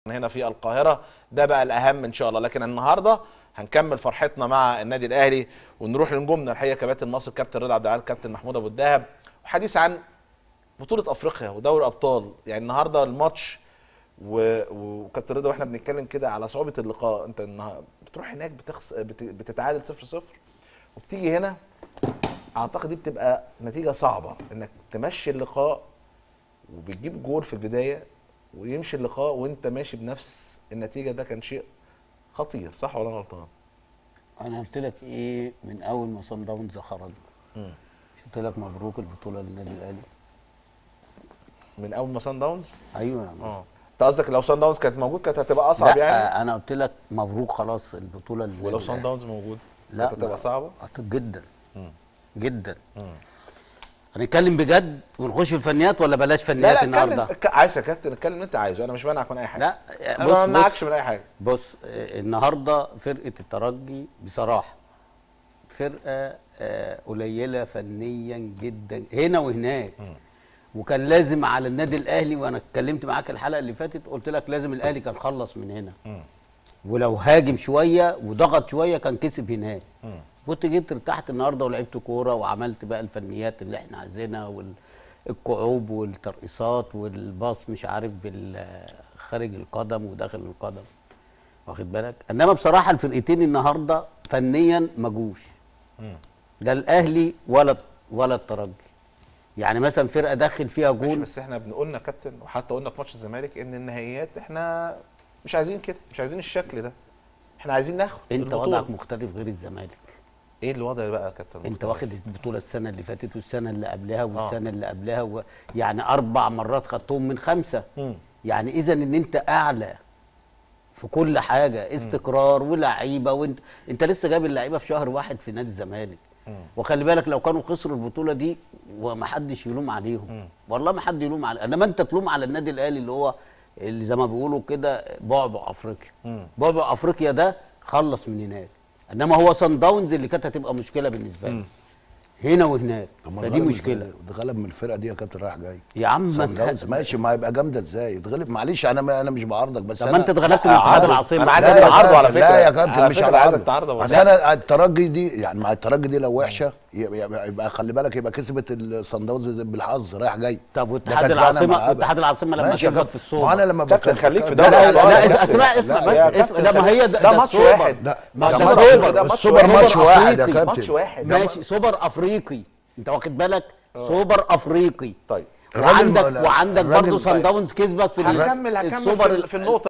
هنا في القاهره ده بقى الاهم ان شاء الله لكن النهارده هنكمل فرحتنا مع النادي الاهلي ونروح لنجومنا الحقيقه كباتن مصر كابتن رضا عبد العال كابتن محمود ابو الدهب وحديث عن بطوله افريقيا ودوري ابطال يعني النهارده الماتش و... وكابتن رضا واحنا بنتكلم كده على صعوبه اللقاء انت النهارده بتروح هناك بتخس... بت... بتتعادل 0 0 وبتيجي هنا اعتقد دي بتبقى نتيجه صعبه انك تمشي اللقاء وبتجيب جول في البدايه ويمشي اللقاء وانت ماشي بنفس النتيجه ده كان شيء خطير صح ولا انا غلطان؟ انا قلت لك ايه من اول ما صن داونز خرج مم. قلت لك مبروك البطوله للنادي الاهلي من اول ما سان داونز ايوه أنا اه انت قصدك لو سان داونز كانت موجود كانت هتبقى اصعب لا يعني انا قلت لك مبروك خلاص البطوله للنادي ولو سان الأهلي. داونز موجود لا كانت هتبقى ما- صعبه أعتقد جدا مم. جدا مم. هنتكلم بجد ونخش في الفنيات ولا بلاش لا فنيات لا النهارده اتكلم ك- عايز يا كابتن اتكلم اللي انت عايزه انا مش مانعك من اي حاجه لا انا بص ما بص منعكش من اي حاجه بص آه، النهارده فرقه الترجي بصراحه فرقه آه، قليله فنيا جدا هنا وهناك وكان لازم على النادي الاهلي وانا اتكلمت معاك الحلقه اللي فاتت قلت لك لازم الاهلي كان خلص من هنا مم. ولو هاجم شويه وضغط شويه كان كسب هناك مم. كنت جيت ارتحت النهارده ولعبت كوره وعملت بقى الفنيات اللي احنا عايزينها والكعوب والترقيصات والباص مش عارف بال خارج القدم وداخل القدم واخد بالك انما بصراحه الفرقتين النهارده فنيا ما جوش مم. لا الاهلي ولا ولا الترجي يعني مثلا فرقه داخل فيها ماشي جون بس احنا بنقولنا كابتن وحتى قلنا في ماتش الزمالك ان النهائيات احنا مش عايزين كده مش عايزين الشكل ده احنا عايزين ناخد انت البطولة. وضعك مختلف غير الزمالك ايه الوضع بقى يا كابتن انت مختلف؟ واخد البطوله السنه اللي فاتت والسنه اللي قبلها والسنه اللي قبلها و... يعني اربع مرات خدتهم من خمسه مم. يعني اذا ان انت اعلى في كل حاجه استقرار ولعيبه وانت انت لسه جايب اللعيبه في شهر واحد في نادي الزمالك وخلي بالك لو كانوا خسروا البطوله دي ومحدش يلوم عليهم والله ما حد يلوم على انما انت تلوم على النادي الاهلي اللي هو اللي زي ما بيقولوا كده بعبع افريقيا مم. بعبع افريقيا ده خلص من هناك انما هو صن داونز اللي كانت هتبقى مشكله بالنسبه لي هنا وهناك طب ما فدي اتغلب مشكله من- اتغلب من الفرقه دي يا كابتن رايح جاي يا عم ما صن داونز انت- ماشي ما هيبقى جامده ازاي اتغلب معلش انا ما انا مش بعارضك بس طب أنا ما انت اتغلبت من لا، اتحاد عارض. العاصمه أنا عايز لا أبقى يا عارضه على كابتن، فكرة. لا يا على كابتن مش فكرة على عايزك عرضه. تعارضه بس والله. انا الترجي دي يعني مع الترجي دي لو وحشه يبقى, يبقى خلي بالك يبقى كسبت الصن داونز بالحظ رايح جاي طب ده واتحاد كسبانة العاصمه مع- واتحاد العاصمه لما ماشي يا كسبك كابتن. في السوبر ما انا لما كابتن بك- خليك في لا دوري لا الأبطال. لا لا بس- اسمع اسمع اسمع لا، بس يا اسمع كابتن لا ما هي ده ده, ماتش السوبر. واحد. لا ما ده ده ماتش- سوبر ده ماتش السوبر واحد. ماتش سوبر واحد يا أفريقي. كابتن ماتش واحد ماشي سوبر افريقي انت واخد بالك سوبر افريقي طيب الراجل وعندك ما- وعندك الراجل- برضه صن داونز كسبك في ال- هكمل هكمل السوبر في- في النقطه